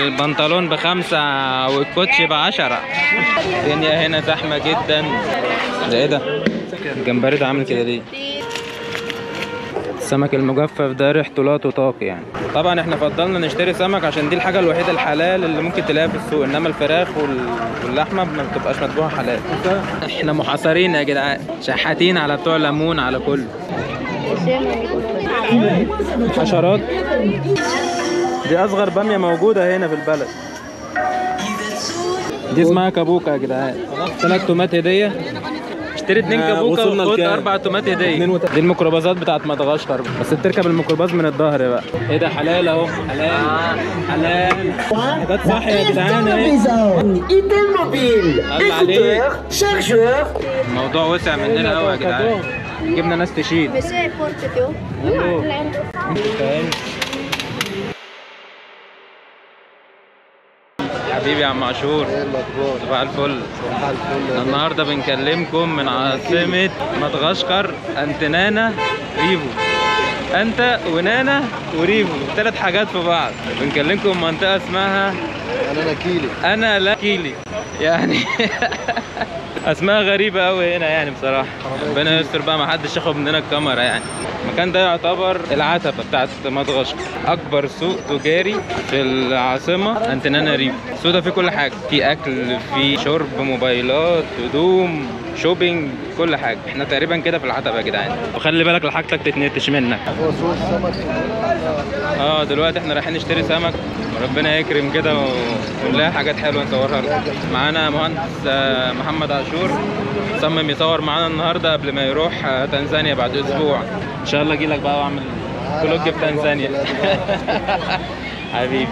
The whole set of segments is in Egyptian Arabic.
البنطلون بخمسة والكوتشي بعشرة الدنيا هنا زحمة جدا ده ايه ده؟ الجمبري ده عامل كده ليه؟ السمك المجفف ده ريحته لا تطاق يعني طبعا احنا فضلنا نشتري سمك عشان دي الحاجة الوحيدة الحلال اللي ممكن تلاقيها في السوق انما الفراخ وال- واللحمة ما بتبقاش مطبوعة حلال احنا محاصرين يا جدعان شحاتين على بتوع ليمون على كله حشرات دي اصغر باميه موجوده هنا في البلد دي اسمها كابوكا يا جدعان ثلاث تومات هديه اشتري اتنين آه، كابوكا وصلنا وخد لكام؟ اربع تومات هديه اتنين وت- دي الميكروباصات بتاعت مدغشقر بس بتركب الميكروباص من الظهر بقى ايه ده حلال اهو حلال حلال حاجات صح يا جدعان اهي Itel mobile, الله عليك. écouteur, chargeur, الموضوع وسع مننا قوي يا جدعان جبنا ناس تشيل Você é porta teu? أوه. فاهم حبيبي يا عم عاشور صباح الفل النهارده بنكلمكم من عاصمة مدغشقر انتنانا ريفو انت ونانا وريفو ثلاث حاجات في بعض بنكلمكم من منطقة اسمها انا كيلي انا لا كيلي يعني اسماء غريبة قوي هنا يعني بصراحة ربنا يستر بقى ما حدش ياخد مننا الكاميرا يعني المكان ده يعتبر العتبة بتاعت مدغشقر أكبر سوق تجاري في العاصمة أنتنانا ريف السوق ده فيه كل حاجة فيه أكل فيه شرب موبايلات هدوم شوبينج كل حاجة احنا تقريبا كده في العتبة يا جدعان وخلي بالك لحاجتك تتنتش منك هو سوق السمك اه دلوقتي احنا رايحين نشتري سمك وربنا يكرم كده و- ونلاقي حاجات حلوه نصورها لكم معانا مهندس آه، محمد عاشور صمم يصور معانا النهارده قبل ما يروح آه، تنزانيا بعد اسبوع ان شاء الله اجي لك بقى واعمل فلوج في تنزانيا حبيبي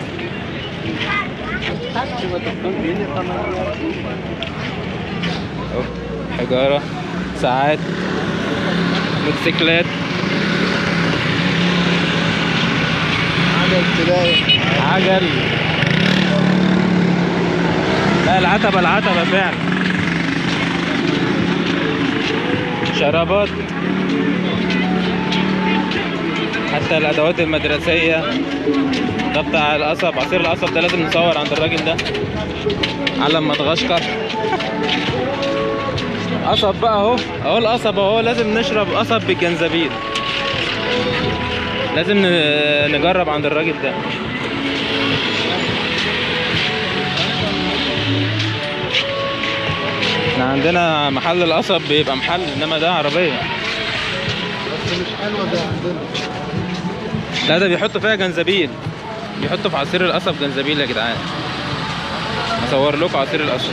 أوه، حجاره ساعات موتوسيكلات عجل تلاقي عجل لا العتبة العتبة فعلا شرابات حتى الأدوات المدرسية ده بتاع القصب عصير القصب ده لازم نصور عند الراجل ده علم مدغشقر قصب بقى اهو اهو القصب اهو لازم نشرب قصب بالجنزبيل لازم ن- نجرب عند الراجل ده احنا عندنا محل القصب بيبقى محل انما ده عربية بس مش حلوه زي عندنا لا ده بيحطوا فيها جنزبيل بيحطوا في عصير القصب جنزبيل يا جدعان هصور لكم عصير القصب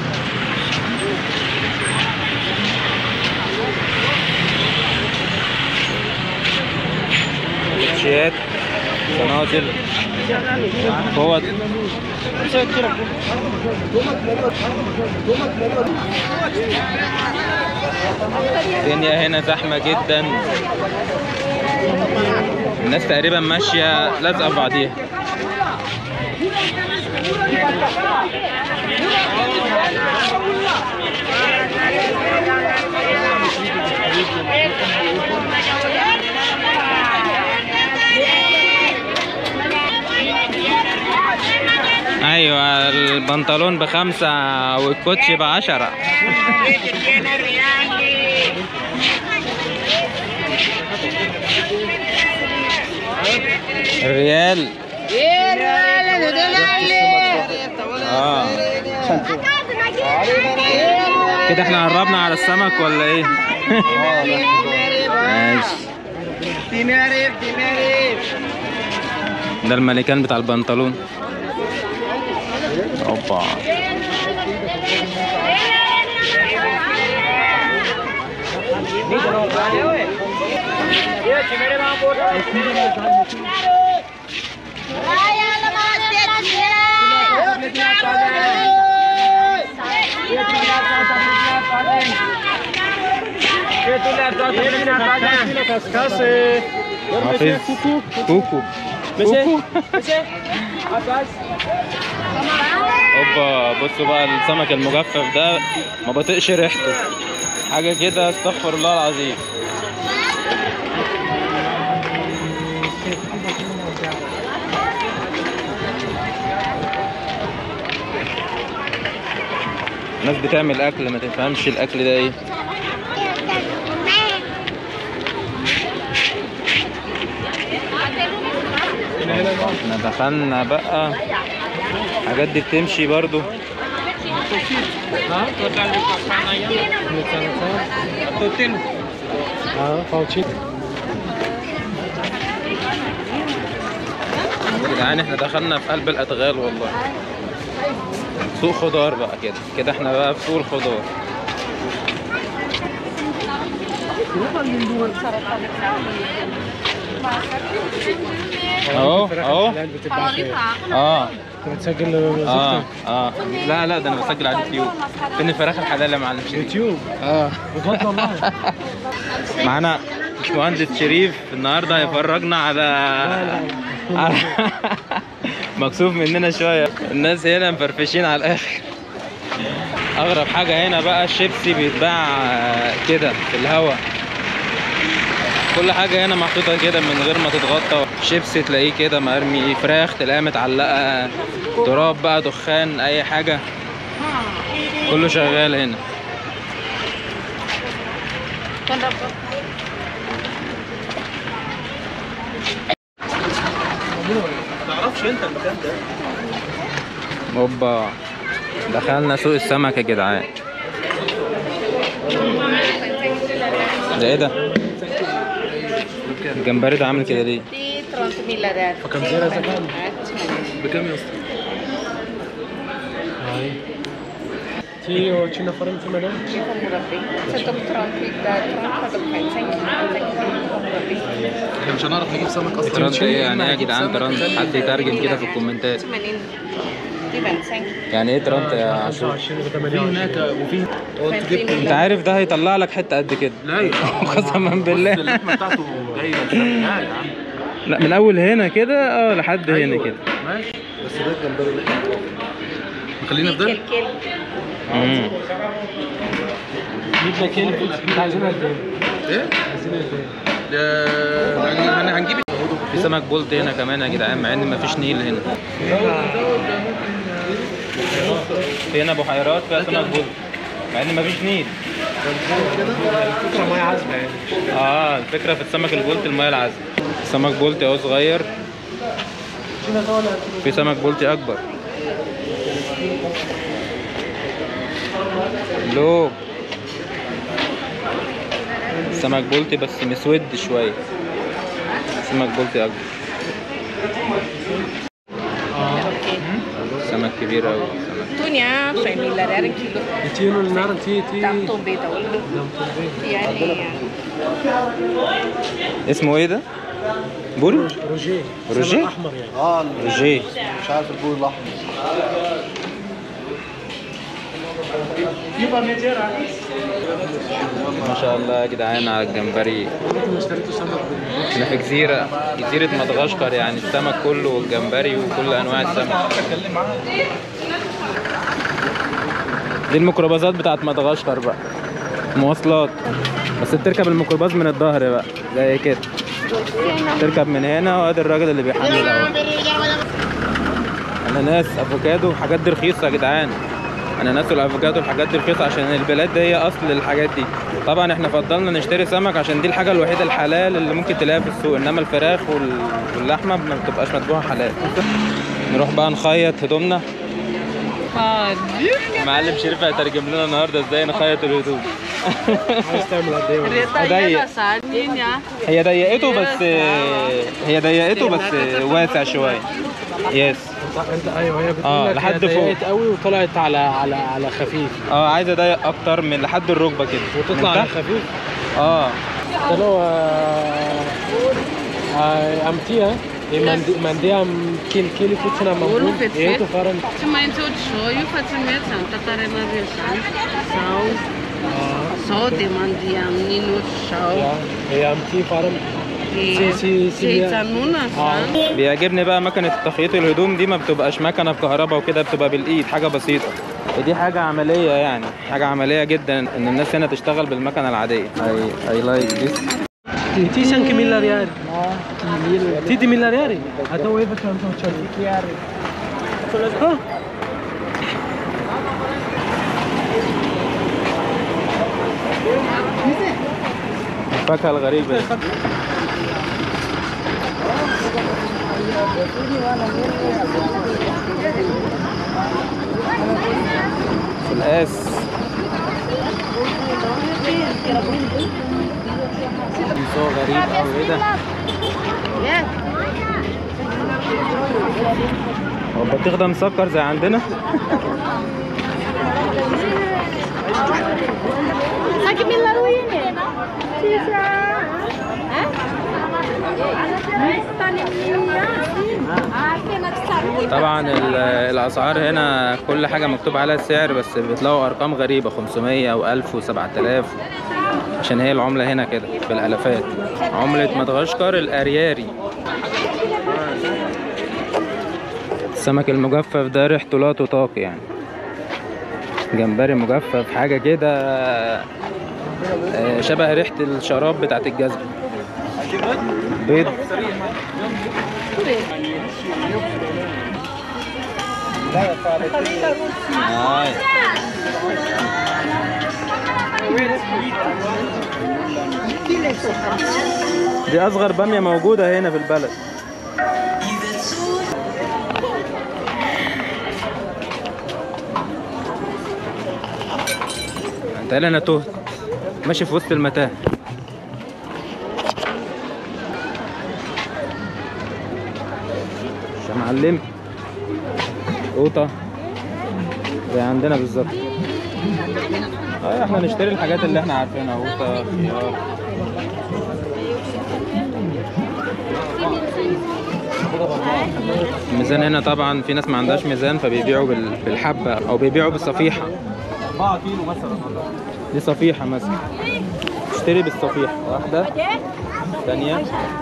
كوتشيات سناصل هو الدنيا هنا زحمة جدا الناس تقريبا ماشية لازقة في بعضيها ايوه البنطلون بخمسة والكوتشي بعشرة الريال اه كده احنا قربنا على السمك ولا ايه؟ ماشي ده الملكان بتاع البنطلون اوبا حافظ كوكو كوكو اوبا بصوا بقى السمك المجفف ده ما بطيقش ريحته حاجه كده استغفر الله العظيم ناس بتعمل اكل ما تفهمش الاكل ده ايه احنا دخلنا بقى الحاجات دي بتمشي برضو اه فاوتشي يا جدعان احنا دخلنا في قلب الادغال والله سوق خضار بقى كده كده احنا بقى في سوق الخضار اهو اهو بتبقى خير اه انت بتسجل اه اه لا لا ده انا بسجل على اليوتيوب فين الفراخ الحلال يا معلم شريف يوتيوب اه بجد والله معانا باشمهندس شريف النهارده هيفرجنا على على- مكسوف مننا شويه الناس هنا مفرفشين على الاخر اغرب حاجه هنا بقى الشيبسي بيتباع آه، كده في الهوا كل حاجه هنا محطوطه كده من غير ما تتغطى شيبسي تلاقيه كده مرمي فراخ تلاقيها متعلقه تراب بقى دخان اي حاجه كله شغال هنا اوبا دخلنا سوق السمك يا جدعان ده ايه ده الجمبري ده عامل كده ليه Di 30.000 real. فكم زيادة زمان Eh, بكم يا اسطى؟ هاي تي وشينا فرنت مدام Ci fa murabbi. Se dopo tronchi da tronco dopo fai 5 kg احنا مش هنعرف نجيب سمك اصلا ترند ايه يعني ايه يا جدعان ترند حد يترجم كده في الكومنتات 80 دي 25 يعني ايه ترند يا عاشور 25 و 80 هناك وفي انت عارف ده هيطلع لك حته قد كده لا قسما بالله اللحمه بتاعته جايه لا يا عم لا من اول هنا كده اه لحد هنا كده ماشي بس ده الجمبري اللي احنا بنطلبه. خلينا في ده كيل كيل مم. جبنا كيلو انت عايزينها قد ايه؟ ايه عايزينها قد ايه؟ ده يعني هن- هنجيب في سمك بولت هنا كمان يا جدعان مع ان مفيش نيل هنا في هنا بحيرات فيها سمك بولت مع ان مفيش نيل فكرة مية عذبة يعني اه الفكره في السمك البولت الميه العذبه سمك بولتي اهو صغير في سمك بولتي اكبر لو سمك بولتي بس مسود شويه سمك بولتي اكبر سمك كبير اوي سمك Tunia 6.000 real kilo. تينو النار تي تي Dam tombe da ullu. دم طبيعي. يعني اسمه ايه ده؟ بول؟ روجيه روجيه؟ سمك احمر يعني اه روجيه مش عارف البول الاحمر ما شاء الله يا جدعان على الجمبري انتوا اشتريتوا سمك بال- احنا في جزيرة جزيرة مدغشقر يعني السمك كله والجمبري وكل انواع السمك دي الميكروباصات بتاعت مدغشقر بقى مواصلات بس بتركب الميكروباص من الظهر بقى زي كده تركب من هنا وادي الراجل اللي بيحمل اهو اناناس افوكادو الحاجات دي رخيصه يا جدعان اناناس والافوكادو الحاجات دي رخيصه عشان البلاد دي هي اصل الحاجات دي طبعا احنا فضلنا نشتري سمك عشان دي الحاجه الوحيده الحلال اللي ممكن تلاقيها في السوق انما الفراخ وال- واللحمه ما بتبقاش مذبوحه حلال نروح بقى نخيط هدومنا معلم شريف هيترجم لنا النهارده ازاي نخيط الهدوم عايز تعمل قد ايه ولا؟ ضيق هي ضيقته بس هي ضيقته بس واسع شويه يس انت ايوه هي بتقول آه، لك لحد هي فوق. ضيقت قوي وطلعت على على على خفيف اه عايز اضيق اكتر من لحد الركبه كده وتطلع من على تحت. خفيف اه ده لو امتيها mandea kil kili kutsina Olo mambo fetifety. eto farany Tsy maintsy ohatr'izao io fa tsy mety zany tantaranareo zany. Zao. Zao dia mandeha amin'iny ohatr'izao. e amty farany Dia Si- si- si- dia hijanona zany. بيعجبني بقى مكنة تخييط الهدوم دي ما بتبقاش مكنة بكهرباء وكده بتبقى بالإيد حاجة بسيطة ودي حاجة عملية يعني حاجة عملية جدا إن الناس هنا تشتغل بالمكنة العادية I, I like this ti sanki milariari ti di milariari atao efatra amtaotrano الفاكهة الغريبة دي. في القاس صوت غريب أوي ايه ده؟ هو البطيخ ده مسكر زي عندنا؟ طبعا ال- الاسعار هنا كل حاجه مكتوب عليها السعر بس بتلاقوا ارقام غريبه 500 و1000 و7000 عشان هي العمله هنا كده بالالافات عمله مدغشقر الارياري السمك المجفف ده ريحته لا تطاق يعني جمبري مجفف حاجه كده آه، شبه ريحه الشراب بتاعت الجزمه بيض آه. دي اصغر باميه موجوده هنا في البلد انت قال انا تهت ماشي في وسط المتاهه مش معلم قوطه زي عندنا بالظبط اه احنا نشتري الحاجات اللي احنا عارفينها قوطه خيار الميزان هنا طبعا في ناس ما عندهاش ميزان فبيبيعوا بال- بالحبه او بيبيعوا بالصفيحه 4 كيلو مثلا دي صفيحه مثلا اشتري بالصفيحه واحده ثانيه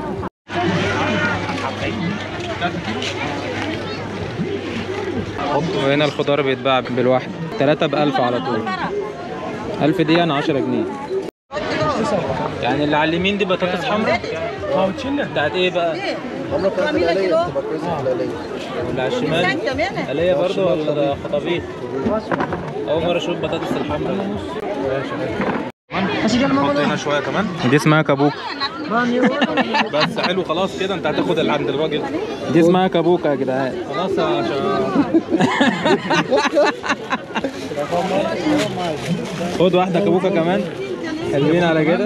وهنا الخضار بيتباع بالواحد ثلاثة بألف على طول ألف دي يعني عشرة جنيه يعني اللي على اليمين دي بطاطس حمراء بتاعت ايه بقى؟ واللي على الشمال آلية برضه ولا ده خطابيط؟ أول مرة أشوف بطاطس الحمراء حط هنا شويه كمان دي اسمها كابوكا بس حلو خلاص كده انت هتاخد اللي عند الراجل دي اسمها كابوكا يا جدعان خلاص عشان خد واحدة كابوكا كمان حلوين على كده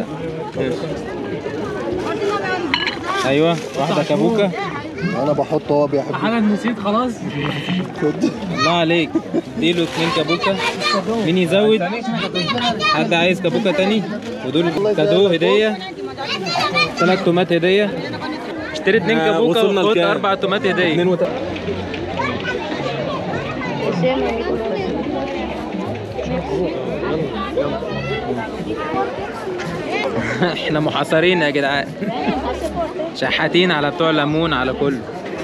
ايوه واحدة كابوكا انا بحط هو بيحب حاجة نسيت خلاص الله عليك اديله اتنين كابوكا مين يزود حد عايز كابوكا تاني ودول كادو هدية ثلاث تومات هدية اشتري اتنين آه، كابوكا وصلنا وخد لكام؟ اربع تومات هدية احنا محاصرين يا جدعان شحاتين على بتوع ليمون على كله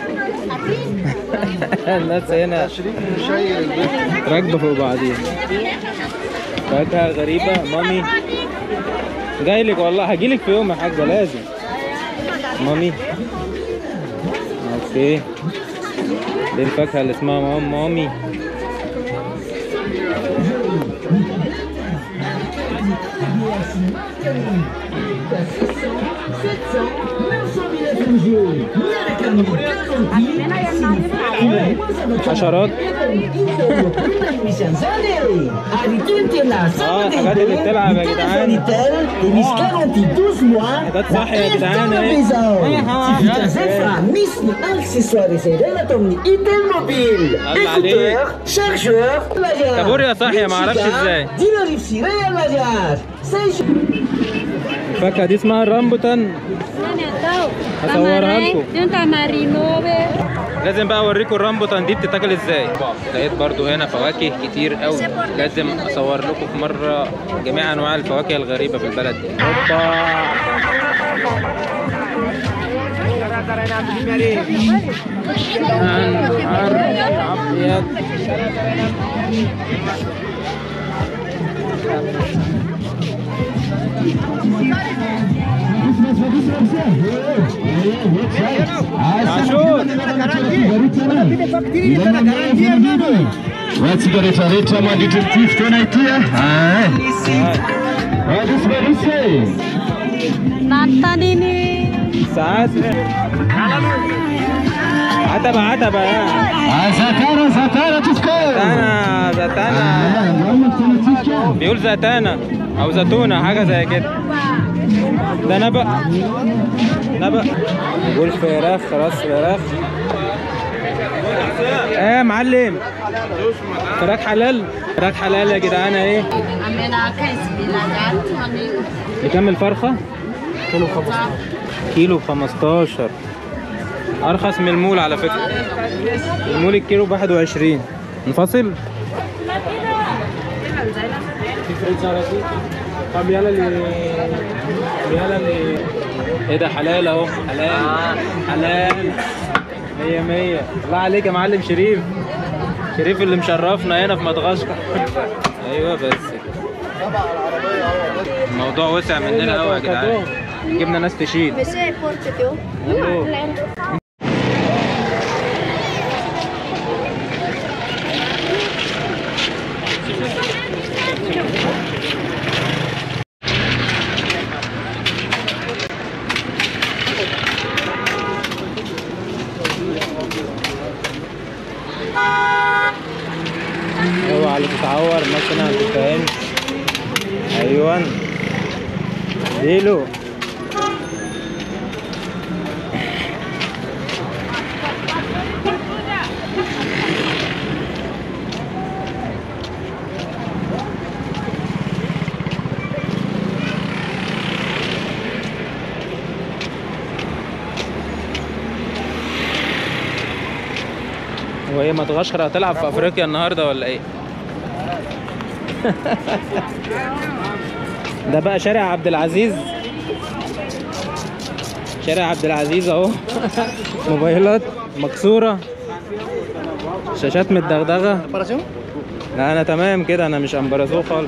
الناس هنا راكبه فوق بعضيها فاكهة غريبة مامي جاي لك والله هجيلك في يوم يا حاجة لازم مامي اوكي دي الفاكهة اللي اسمها مام مامي حشرات اه الحاجات اللي بتلعب يا جدعان حاجات صح يا جدعان اهي Itel الله عليك chargeur, كابوريا صاحية معرفش ازاي الفاكهة دي اسمها الرامبوتان هصورها لكم Tem um tamarino, لازم بقى اوريكم الرامبوتان دي بتتاكل ازاي لقيت برضو هنا فواكه كتير قوي لازم اصور لكم في مره جميع انواع الفواكه الغريبه في البلد دي هوبا نهار ابيض عاشور What's the rate of rate of mandatory fifth one idea? Ah, ساعات عتبة عتبة يعني زتانة زتانة تسكر زتانة زتانة بيقول زتانة أو زتونة حاجة زي كده ده نبأ نبأ بيقول فراخ راس فراخ ايه يا معلم فراخ حلال فراخ حلال يا جدعان ايه بكام الفرخة؟ كيلو 15 كيلو 15 أرخص من المول على فكرة المول الكيلو ب 21 نفصل طب يلا اللي يلا اللي ايه ده حلال اهو حلال حلال مية مية الله عليك يا معلم شريف شريف اللي مشرفنا هنا في مدغشقر ايوه بس الموضوع وسع مننا قوي يا جدعان جبنا ناس تشيل أوه. اوعى اللي تتعور مثلا ما تفهمش ايوه ديلو وهي مدغشقر هتلعب في افريقيا النهارده ولا ايه؟ ده بقى شارع عبد العزيز شارع عبد العزيز اهو موبايلات مكسوره شاشات متدغدغه لا انا تمام كده انا مش امبرازو خالص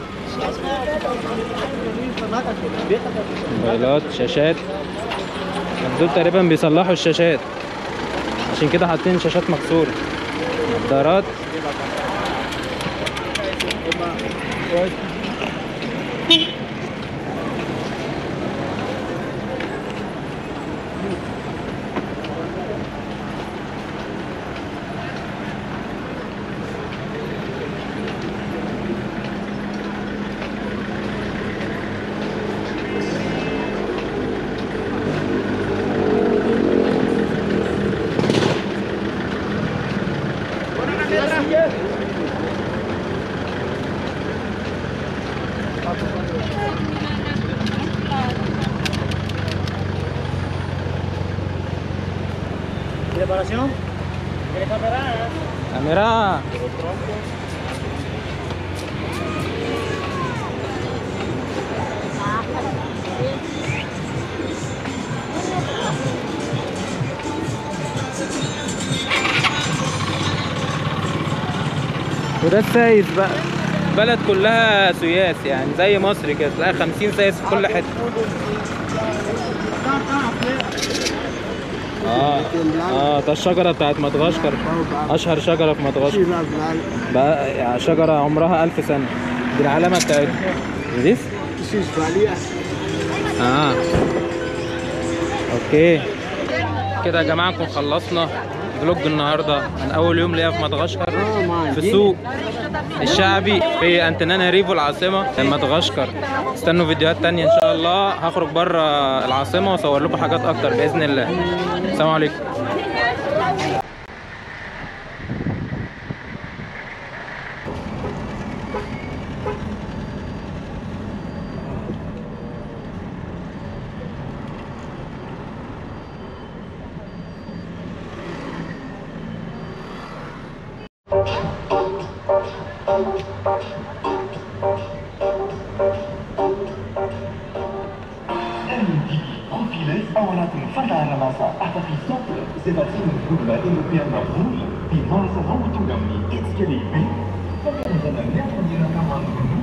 موبايلات شاشات دول تقريبا بيصلحوا الشاشات عشان كده حاطين شاشات مكسوره نظارات كاميرا وده السايس بقى بلد كلها سياس يعني زي مصر كده تلاقي 50 سايس في كل حته اه اه ده الشجره بتاعت مدغشقر اشهر شجره في مدغشقر بقى يعني شجره عمرها ألف سنه دي العلامه بتاعتها دي اه اوكي كده يا جماعه نكون خلصنا فلوج النهارده من اول يوم ليا في مدغشقر في السوق الشعبي في انتنانا ريفو العاصمه مدغشقر استنوا فيديوهات تانية ان شاء الله هخرج بره العاصمه واصور لكم حاجات اكتر باذن الله السلام عليكم Profiles أولا فرع رماسة أحد في سوق سباتين الجملة إنوبيان مفهوم في مارس هو تغمي إتسكالي بي فكرة أن يكون لنا كمان